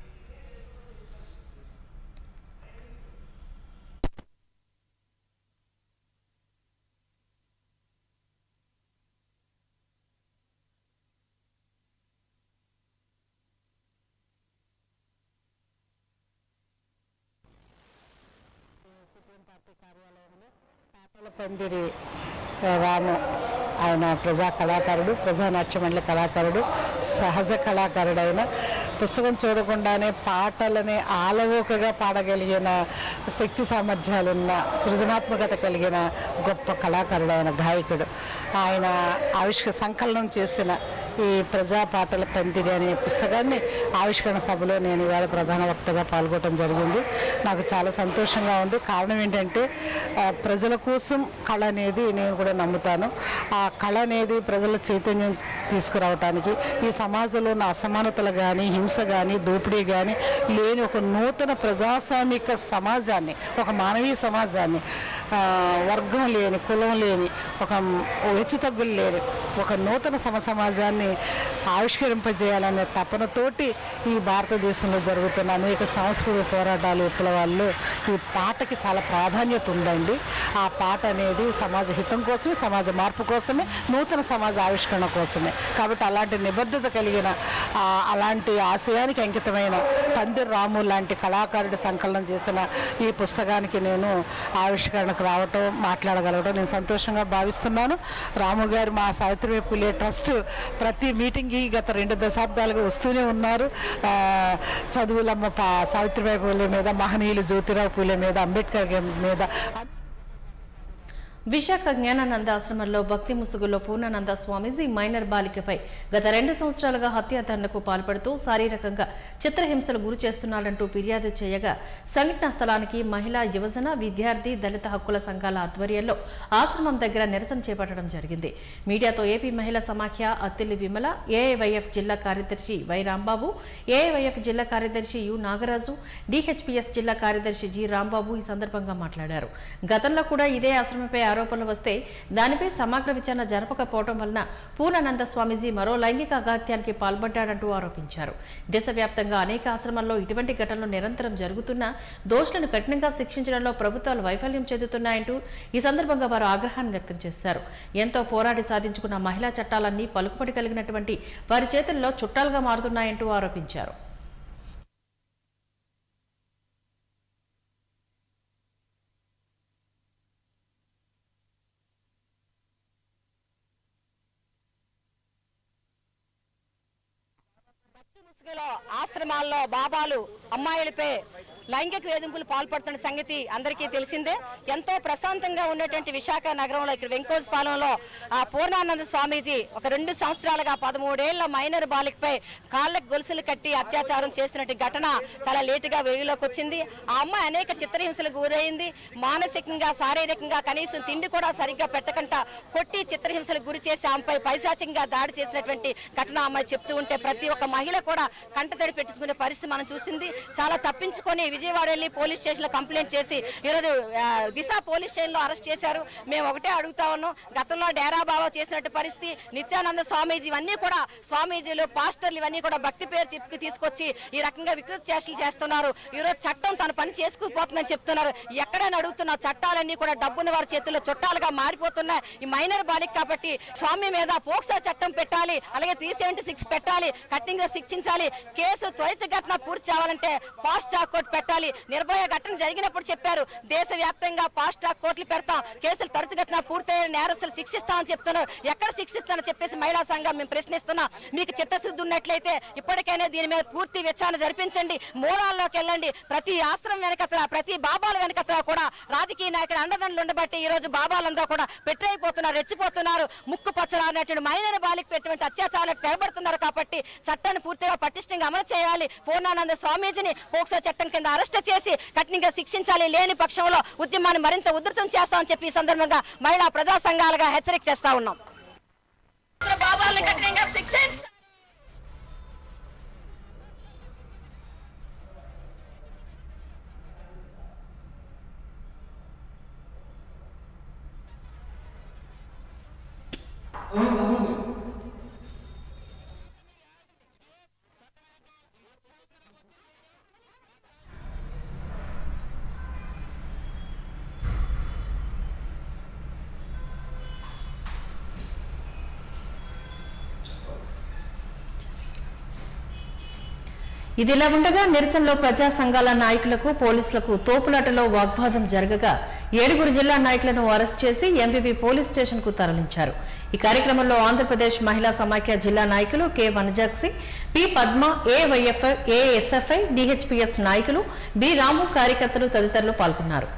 పాటల పందిరి రాము ఆయన ప్రజా కళాకారుడు ప్రజానాట్య మండలి కళాకారుడు సహజ కళాకారుడు ఆయన పుస్తకం చూడకుండానే పాటలని ఆలవోకగా పాడగలిగిన శక్తి సామర్థ్యాలున్న సృజనాత్మకత కలిగిన గొప్ప కళాకారుడు ఆయన గాయకుడు ఆయన ఆవిష్క సంకలనం చేసిన ఈ ప్రజా పాటల పందిరి అనే పుస్తకాన్ని ఆవిష్కరణ సభలో నేను ఇవాళ ప్రధాన వక్తగా పాల్గొనడం జరిగింది నాకు చాలా సంతోషంగా ఉంది కారణం ఏంటంటే ఆ, ప్రజల కోసం కళ అనేది నేను కూడా నమ్ముతాను ఆ కళ అనేది ప్రజల చైతన్యం తీసుకురావటానికి ఈ సమాజంలో ఉన్న అసమానతలు కానీ హింస కానీ దోపిడీ కానీ లేని ఒక నూతన ప్రజాస్వామిక సమాజాన్ని ఒక మానవీయ సమాజాన్ని ఆ, వర్గం లేని కులం లేని ఒక హెచ్చుతగ్గులు లేని ఒక నూతన సమ సమాజాన్ని ఆవిష్కరింపజేయాలనే తపనతోటి ఈ భారతదేశంలో జరుగుతున్న అనేక సాంస్కృతిక పోరాటాలు విప్లవాల్లో ఈ పాటకి చాలా ప్రాధాన్యత ఉందండి ఆ పాట అనేది సమాజ హితం కోసమే సమాజ మార్పు కోసమే నూతన సమాజ ఆవిష్కరణ కోసమే కాబట్టి అలాంటి నిబద్ధత కలిగిన ఆ, అలాంటి ఆశయానికి అంకితమైన పందిర్ రాము లాంటి కళాకారుడి సంకలనం చేసిన ఈ పుస్తకానికి నేను ఆవిష్కరణకు రావటం మాట్లాడగలగడం నేను సంతోషంగా భావిస్తున్నాను రాము గారు మా సావిత్రిబాయి పులే ట్రస్ట్ ప్రతి మీటింగ్కి గత రెండు దశాబ్దాలుగా వస్తూనే ఉన్నారు ఆ, చదువులమ్మ పా సావిత్రిబాయి పూలే మీద మహనీయులు జ్యోతిరావు పూలే మీద అంబేద్కర్ గారి మీద విశాఖ జ్ఞానానంద ఆశ్రమంలో భక్తి ముసుగులో పూర్ణానంద స్వామీజీ మైనర్ బాలికపై గత రెండు సంవత్సరాలుగా హత్యాదండకు పాల్పడుతూ శారీరకంగా చిత్రహింసలు గురి చేస్తున్నాడంటూ ఫిర్యాదు చేయగా సంఘటనా స్థలానికి మహిళా యువజన విద్యార్థి దళిత హక్కుల సంఘాల ఆధ్వర్యంలో ఆశ్రమం దగ్గర నిరసన చేపట్టడం జరిగింది మీడియాతో ఏపీ మహిళా సమాఖ్య అత్తిల్లి విమల ఏఐవైఎఫ్ జిల్లా కార్యదర్శి వై రాంబాబు ఏఐవైఎఫ్ జిల్లా కార్యదర్శి యు నాగరాజు డిహెచ్పిఎస్ జిల్లా కార్యదర్శి జి రాంబాబు ఈ సందర్భంగా మాట్లాడారు గతంలో కూడా ఇదే ఆశ్రమంపై ఆరోపణలు వస్తే దానిపై సమగ్ర విచారణ జరపకపోవడం వలన పూర్ణానంద స్వామీజీ మరో లైంగిక అగాత్యానికి పాల్పడ్డాడంటూ ఆరోపించారు దేశవ్యాప్తంగా అనేక ఆశ్రమాల్లో ఇటువంటి ఘటనలు నిరంతరం జరుగుతున్నా దోషులను కఠినంగా శిక్షించడంలో ప్రభుత్వాలు వైఫల్యం చెందుతున్నాయంటూ ఈ సందర్భంగా వారు ఆగ్రహాన్ని వ్యక్తం చేశారు ఎంతో పోరాడి సాధించుకున్న మహిళా చట్టాలన్నీ పలుకుబడి కలిగినటువంటి వారి చేతుల్లో చుట్టాలుగా మారుతున్నాయంటూ ఆరోపించారు ముసుగులో ఆశ్రమాల్లో బాబాలు అమ్మాయిలపై లైంగిక వేధింపులు పాల్పడుతున్న సంగతి అందరికీ తెలిసిందే ఎంతో ప్రశాంతంగా ఉన్నటువంటి విశాఖ నగరంలో ఇక్కడ వెంకోజ్ పాలెంలో ఆ పూర్ణానంద స్వామీజీ ఒక రెండు సంవత్సరాలుగా పదమూడేళ్ల మైనర్ బాలికపై కాళ్ళకు గొలుసులు కట్టి అత్యాచారం చేస్తున్నట్టు ఘటన చాలా లేటుగా వెలుగులోకి వచ్చింది ఆ అమ్మాయి అనేక చిత్రహింసలకు గురైంది మానసికంగా శారీరకంగా కనీసం తిండి కూడా సరిగ్గా పెట్టకుండా కొట్టి చిత్రహింసలకు గురి చేసి ఆమెపై పైశాచికంగా దాడి చేసినటువంటి ఘటన అమ్మాయి చెప్తూ ఉంటే ప్రతి ఒక్క మహిళ కూడా కంటతడి పెట్టుకునే పరిస్థితి మనం చూసింది చాలా తప్పించుకొని విజయవాడ వెళ్ళి పోలీస్ స్టేషన్ లో కంప్లైంట్ చేసి ఈరోజు ఆ, దిశ పోలీస్ స్టేషన్ లో అరెస్ట్ చేశారు మేము ఒకటే అడుగుతా ఉన్నాం గతంలో డేరా బాబా చేసినట్టు పరిస్థితి నిత్యానంద స్వామీజీ ఇవన్నీ కూడా స్వామీజీలు పాస్టర్లు ఇవన్నీ కూడా భక్తి పేరు చెప్పుకు తీసుకొచ్చి ఈ రకంగా వికృత చేష్టలు చేస్తున్నారు ఈరోజు చట్టం తన పని చేసుకుపోతుందని చెప్తున్నారు ఎక్కడైనా అడుగుతున్న చట్టాలన్నీ కూడా డబ్బున్న వారి చేతుల్లో చుట్టాలుగా మారిపోతున్నాయి ఈ మైనర్ బాలిక కాబట్టి స్వామి మీద పోక్సో చట్టం పెట్టాలి అలాగే త్రీ సెవెంటీ సిక్స్ పెట్టాలి కఠినంగా శిక్షించాలి కేసు త్వరితగతిన పూర్తి చేయాలంటే ఫాస్ట్ ట్రాక్ కోర్టు పెట్టాలి నిర్భయ ఘటన జరిగినప్పుడు చెప్పారు దేశవ్యాప్తంగా ఫాస్ట్ ట్రాక్ కోర్టులు పెడతాం కేసులు త్వరితగతిన పూర్తయిన నేరస్తులు శిక్షిస్తామని చెప్తున్నారు ఎక్కడ శిక్షిస్తామని చెప్పేసి మహిళా సంఘం మేము ప్రశ్నిస్తున్నాం మీకు చిత్తశుద్ధి ఉన్నట్లయితే ఇప్పటికైనా దీని మీద పూర్తి విచారణ జరిపించండి మూలాల్లోకి వెళ్ళండి ప్రతి ఆశ్రమం వెనకతల ప్రతి బాబాల వెనకతల కూడా రాజకీయ నాయకుడు అండదండలు ఉండబట్టి ఈ రోజు బాబాలందరూ కూడా పెట్టయిపోతున్నారు రెచ్చిపోతున్నారు ముక్కు పచ్చరానటువంటి మైనర్ బాలిక పెట్టినటువంటి అత్యాచారాలకు తెగబడుతున్నారు కాబట్టి చట్టాన్ని పూర్తిగా పటిష్టంగా అమలు చేయాలి పూర్ణానంద స్వామీజీని పోక్సో చట్టం కింద అరెస్ట్ చేసి కఠినంగా శిక్షించాలి లేని పక్షంలో ఉద్యమాన్ని మరింత ఉధృతం చేస్తామని చెప్పి ఈ సందర్భంగా మహిళా ప్రజా సంఘాలుగా హెచ్చరిక చేస్తా ఉన్నాం బాబాలను కఠినంగా శిక్షించాలి ఇదిలా ఉండగా నిరసనలో ప్రజా సంఘాల నాయకులకు పోలీసులకు తోపులాటలో వాగ్వాదం జరగగా ఏడుగురు జిల్లా నాయకులను అరెస్ట్ చేసి ఎంపీపీ పోలీస్ స్టేషన్ కు తరలించారు ఈ కార్యక్రమంలో ఆంధ్రప్రదేశ్ మహిళా సమాఖ్య జిల్లా నాయకులు K Vanajakshi P Padma AYFI ASFI DHPS నాయకులు బి రాము కార్యకర్తలు తదితరులు పాల్గొన్నారు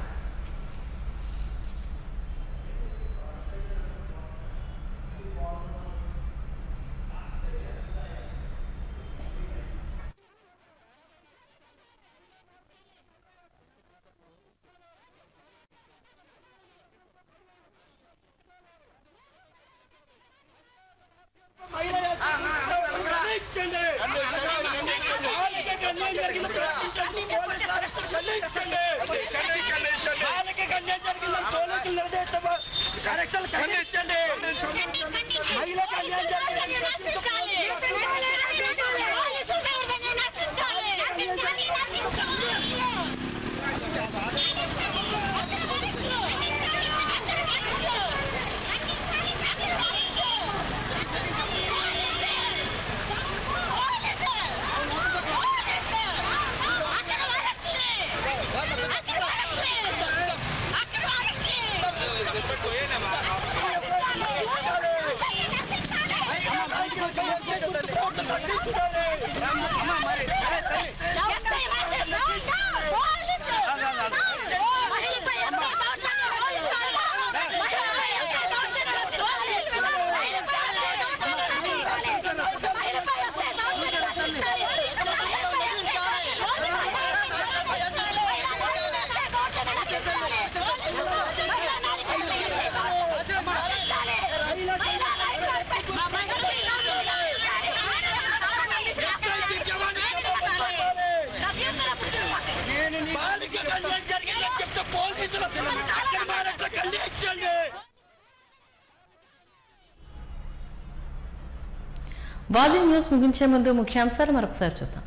వాజింగ్ న్యూస్ ముగించే ముందు ముఖ్యాంశాలు మరొకసారి చూద్దాం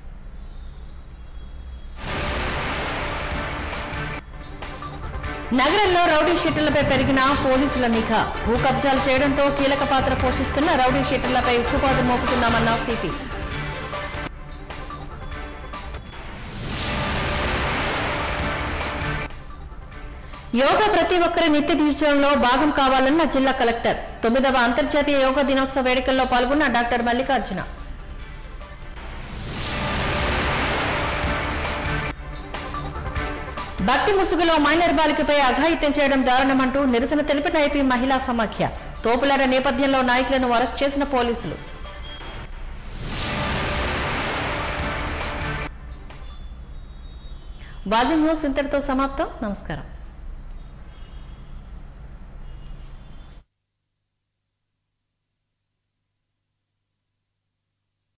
నగరంలో రౌడీ షీటర్లపై పెరిగిన పోలీసుల నిఘా భూ కబ్జాలు చేయడంతో కీలక పాత్ర పోషిస్తున్న రౌడీ షీటర్లపై ఉక్కుపాదు మోపుతున్నామన్న సిపి యోగా ప్రతి ఒక్కరి నిత్య జీవితంలో భాగం కావాలన్న జిల్లా కలెక్టర్ తొమ్మిదవ అంతర్జాతీయ యోగా దినోత్సవ వేడుకల్లో పాల్గొన్న డాక్టర్ మల్లికార్జున భక్తి ముసుగులో మైనర్ బాలికపై అఘాయిత్యం చేయడం దారుణమంటూ నిరసన తెలిపిన ఏపీ మహిళా సమాఖ్య తోపులాట నేపథ్యంలో నాయకులను అరెస్ట్ చేసిన పోలీసులు వాజి న్యూస్ ఇంతటితో సమాప్తం నమస్కారం